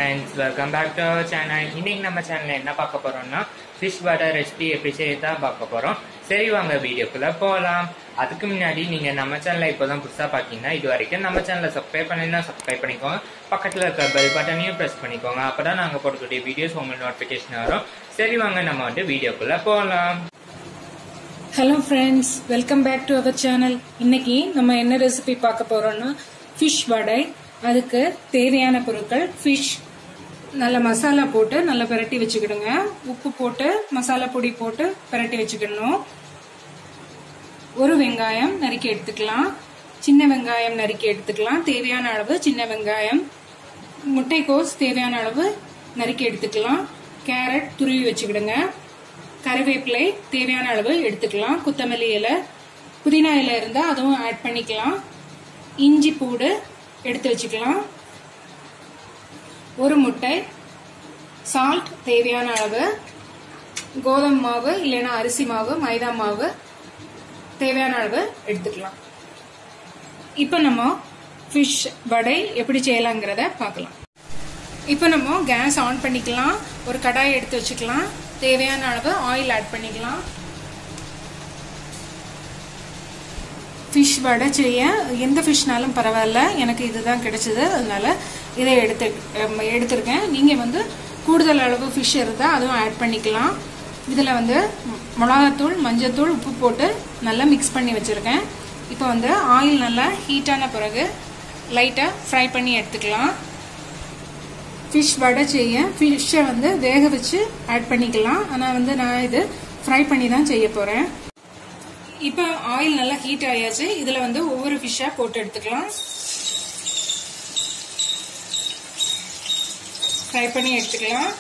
friends welcome back to our channel இன்னைக்கு நம்ம சேனல்ல என்ன பார்க்க போறோம்னா ஃபிஷ் வடை ரெசிபி எப்படி செய்யறதா பார்க்க போறோம் சரி வாங்க வீடியோக்குள்ள போகலாம் அதுக்கு முன்னாடி நீங்க நம்ம சேனலை இப்போதான் புதுசா பார்த்தீங்கன்னா இது வரைக்கும் நம்ம சேனலை சப்ஸ்கிரைப் பண்ணினா சப்ஸ்கிரைப் பண்ணிக்கோங்க பக்கத்துல இருக்க பெல் பட்டனையும் ப்ரெஸ் பண்ணிக்கோங்க அப்பதான் நாங்க போடக்கூடிய வீடியோஸ் உங்களுக்கு நோட்டிஃபிகேஷன் வரும் சரி வாங்க நம்ம வந்து வீடியோக்குள்ள போகலாம் hello friends welcome back to our channel இன்னைக்கு நம்ம என்ன ரெசிபி பார்க்க போறோம்னா ஃபிஷ் வடை அதுக்கு தேவையான பொருட்கள் ஃபிஷ் நல்ல மசாலா போட்டு நல்லா பிரட்டி வச்சுக்கிடுங்க உப்பு போட்டு மசாலா பொடி போட்டு பிரட்டி வச்சுக்கிடணும் ஒரு வெங்காயம் நறுக்கி எடுத்துக்கலாம் சின்ன வெங்காயம் நறுக்கி எடுத்துக்கலாம் தேவையான அளவு சின்ன வெங்காயம் முட்டைக்கோஸ் தேவையான அளவு நறுக்கி எடுத்துக்கலாம் கேரட் துருவி வச்சுக்கிடுங்க கருவேப்பிலை தேவையான அளவு எடுத்துக்கலாம் கொத்தமல்லி இலை புதினா இலை இருந்தால் அதுவும் ஆட் பண்ணிக்கலாம் இஞ்சி பூடு எடுத்து வச்சுக்கலாம் ஒரு முட்டை சால்ட் தேவையான அளவு கோதுமை மாவு இல்லைன்னா அரிசி மாவு மைதா மாவு தேவையான அளவு எடுத்துக்கலாம் இப்போ நம்ம ஃபிஷ் வடை எப்படி செய்யலாங்கிறத பார்க்கலாம் இப்போ நம்ம கேஸ் ஆன் பண்ணிக்கலாம் ஒரு கடாய் எடுத்து வச்சுக்கலாம் தேவையான அளவு ஆயில் ஆட் பண்ணிக்கலாம் ஃபிஷ் வடை செய்ய எந்த ஃபிஷ்னாலும் பரவாயில்ல எனக்கு இதுதான் கிடைச்சது அதனால இதை எடுத்து எடுத்திருக்கேன் நீங்கள் வந்து கூடுதல் அளவு ஃபிஷ் இருந்தால் அதுவும் ஆட் பண்ணிக்கலாம் இதில் வந்து மிளகாத்தூள் மஞ்சத்தூள் உப்பு போட்டு நல்லா மிக்ஸ் பண்ணி வச்சுருக்கேன் இப்போ வந்து ஆயில் நல்லா ஹீட்டான பிறகு லைட்டாக ஃப்ரை பண்ணி எடுத்துக்கலாம் ஃபிஷ் வடை செய்ய ஃபிஷ்ஷை வந்து வேக வச்சு ஆட் பண்ணிக்கலாம் ஆனால் வந்து நான் இது ஃப்ரை பண்ணி தான் செய்ய போகிறேன் இப்போ ஆயில் நல்லா ஹீட் ஆயாச்சு இதில் வந்து ஒவ்வொரு ஃபிஷ்ஷாக போட்டு எடுத்துக்கலாம் ஃப்ரை பண்ணி எடுத்துக்கலாம்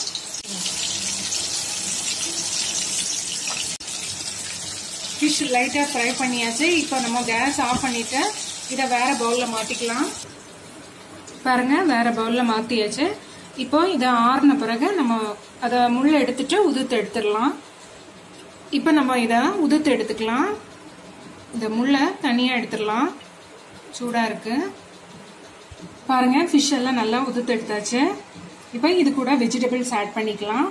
ஃபிஷ் லைட்டாக ஃப்ரை பண்ணியாச்சு இப்போ நம்ம கேஸ் ஆஃப் பண்ணிட்டு இதை வேற பவுலில் மாற்றிக்கலாம் பாருங்க வேற பவுலில் மாற்றியாச்சு இப்போ இதை ஆறின பிறகு நம்ம அதை முள்ள எடுத்துட்டு உதுத்து எடுத்துடலாம் இப்போ நம்ம இதை உதுத்து எடுத்துக்கலாம் இந்த முள்ளை தனியாக எடுத்துடலாம் சூடாக இருக்கு பாருங்க ஃபிஷ் எல்லாம் நல்லா உதுத்து எடுத்தாச்சு இப்போ இது கூட வெஜிடபிள்ஸ் ஆட் பண்ணிக்கலாம்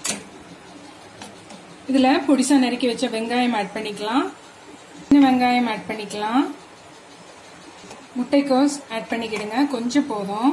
இதில் பொடிசா நறுக்கி வச்ச வெங்காயம் ஆட் பண்ணிக்கலாம் சின்ன வெங்காயம் ஆட் பண்ணிக்கலாம் முட்டைக்கோஸ் ஆட் பண்ணிக்கிடுங்க கொஞ்சம் போதும்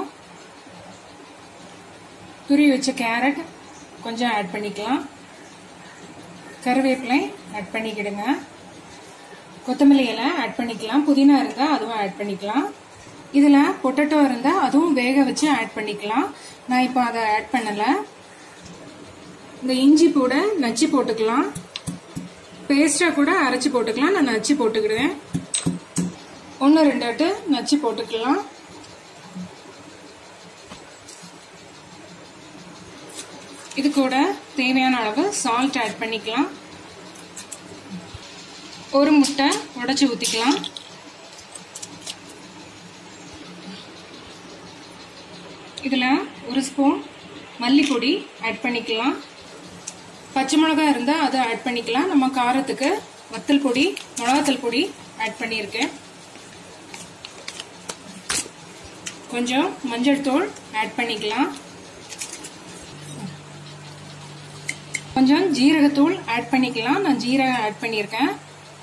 துரி வச்ச கேரட் கொஞ்சம் ஆட் பண்ணிக்கலாம் கருவேப்பிலை ஆட் பண்ணிக்கிடுங்க கொத்தமல்லி இலை ஆட் பண்ணிக்கலாம் புதினா இருந்தால் அதுவும் ஆட் பண்ணிக்கலாம் இதில் பொட்டேட்டோ இருந்தால் அதுவும் வேக வச்சு ஆட் பண்ணிக்கலாம் நான் இப்போ அதை ஆட் பண்ணலை இந்த இஞ்சி கூட நச்சு போட்டுக்கலாம் பேஸ்ட்டாக கூட அரைச்சி போட்டுக்கலாம் நான் நச்சு போட்டுக்கிடுவேன் ஒன்று ரெண்டு ஆட்டு நச்சு போட்டுக்கலாம் இது கூட தேவையான அளவு சால்ட் ஆட் பண்ணிக்கலாம் ஒரு முட்டை உடச்சி ஊற்றிக்கலாம் இதில் ஒரு ஸ்பூன் மல்லிப்பொடி ஆட் பண்ணிக்கலாம் பச்சை மிளகா இருந்தால் அதை ஆட் பண்ணிக்கலாம் நம்ம காரத்துக்கு வத்தல் பொடி மிளகாத்தல் பொடி ஆட் பண்ணியிருக்கேன் கொஞ்சம் மஞ்சள் தூள் ஆட் பண்ணிக்கலாம் கொஞ்சம் ஜீரகத்தூள் ஆட் பண்ணிக்கலாம் நான் ஜீரகம் ஆட் பண்ணியிருக்கேன்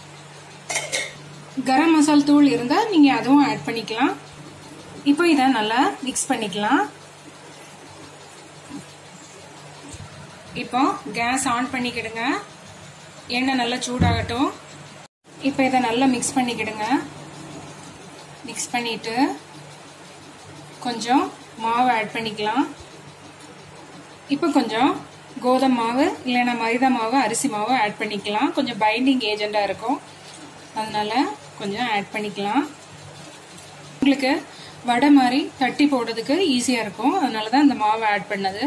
கரம் மசால் தூள் இருந்தால் நீங்கள் அதுவும் ஆட் பண்ணிக்கலாம் இப்போ இதை நல்லா மிக்ஸ் பண்ணிக்கலாம் இப்போ கேஸ் ஆன் பண்ணிக்கிடுங்க எண்ணெய் நல்லா சூடாகட்டும் இப்போ இதை நல்லா மிக்ஸ் பண்ணிக்கிடுங்க மிக்ஸ் பண்ணிட்டு கொஞ்சம் மாவு ஆட் பண்ணிக்கலாம் இப்போ கொஞ்சம் கோதுமை மாவு இல்லைன்னா மைதா மாவு அரிசி மாவு ஆட் பண்ணிக்கலாம் கொஞ்சம் பைண்டிங் ஏஜெண்டாக இருக்கும் அதனால கொஞ்சம் ஆட் பண்ணிக்கலாம் உங்களுக்கு வடை மாதிரி தட்டி போடுறதுக்கு ஈஸியாக இருக்கும் அதனால தான் இந்த மாவை ஆட் பண்ணது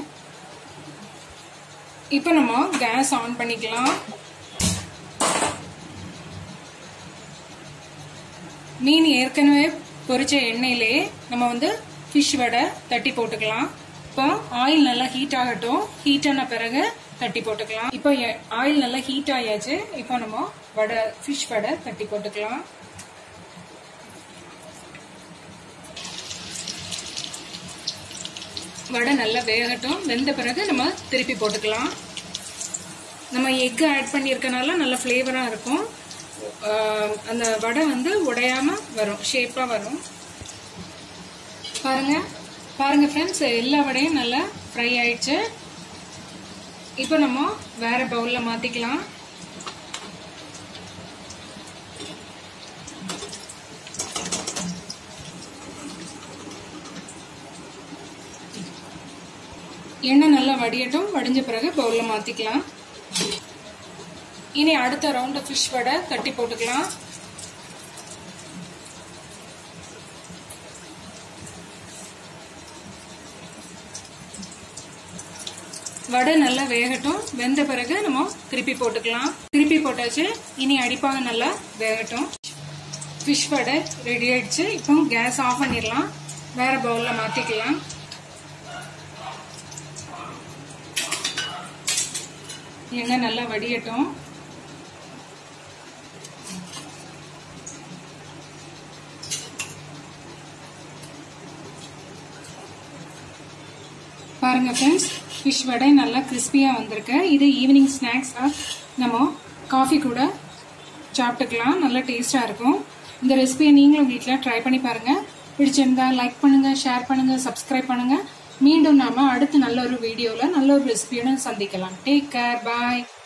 இப்போ நம்ம கேஸ் ஆன் பண்ணிக்கலாம் மீன் ஏற்கனவே பொரிச்ச எண்ணெயிலே நம்ம வந்து ஃபிஷ் வடை தட்டி போட்டுக்கலாம் இப்போ ஆயில் நல்லா ஹீட் ஆகட்டும் ஹீட் ஆன பிறகு தட்டி போட்டுக்கலாம் இப்போ ஆயில் நல்லா ஹீட் ஆயாச்சு இப்போ நம்ம வடை ஃபிஷ் வடை தட்டி போட்டுக்கலாம் வடை நல்லா வேகட்டும் வெந்த பிறகு நம்ம திருப்பி போட்டுக்கலாம் நம்ம எக் ஆட் பண்ணியிருக்கனால நல்ல ஃப்ளேவராக இருக்கும் ஆஹ் அந்த வடை வந்து உடையாம வரும் ஷேப்பாக வரும் பாருங்க பாருங்க ஃப்ரெண்ட்ஸ் எல்லா வடையும் நல்லா ஃப்ரை ஆயிடுச்சு இப்போ நம்ம வேற பவுலில் மாற்றிக்கலாம் எண்ணெய் நல்லா வடியட்டும் வடிஞ்ச பிறகு பவுலில் மாற்றிக்கலாம் இனி அடுத்த ரவுண்டு ஃபிஷ் வடை தட்டி போட்டுக்கலாம் வடை நல்லா வேகட்டும் வெந்த பிறகு நம்ம திருப்பி போட்டுக்கலாம் திருப்பி போட்டாச்சு இனி அடிப்பாக நல்லா வேகட்டும் ஃபிஷ் வடை ரெடி ஆயிடுச்சு இப்போ கேஸ் ஆஃப் பண்ணிடலாம் வேற பவுலில் மாற்றிக்கலாம் எண்ணெய் நல்லா வடியட்டும் பாருங்க ஃப்ரெண்ட்ஸ் ஃபிஷ் வடை நல்லா கிறிஸ்பியாக வந்திருக்கு இது ஈவினிங் ஸ்நாக்ஸாக நம்ம காஃபி கூட சாப்பிட்டுக்கலாம் நல்லா டேஸ்டாக இருக்கும் இந்த ரெசிபியை நீங்களும் வீட்டில் ட்ரை பண்ணி பாருங்கள் பிடிச்சிருந்தா லைக் பண்ணுங்கள் ஷேர் பண்ணுங்கள் சப்ஸ்கிரைப் பண்ணுங்கள் மீண்டும் நாம அடுத்து நல்ல ஒரு வீடியோவில் நல்ல ஒரு ரெசிபியோட சந்திக்கலாம் டேக் கேர் பாய்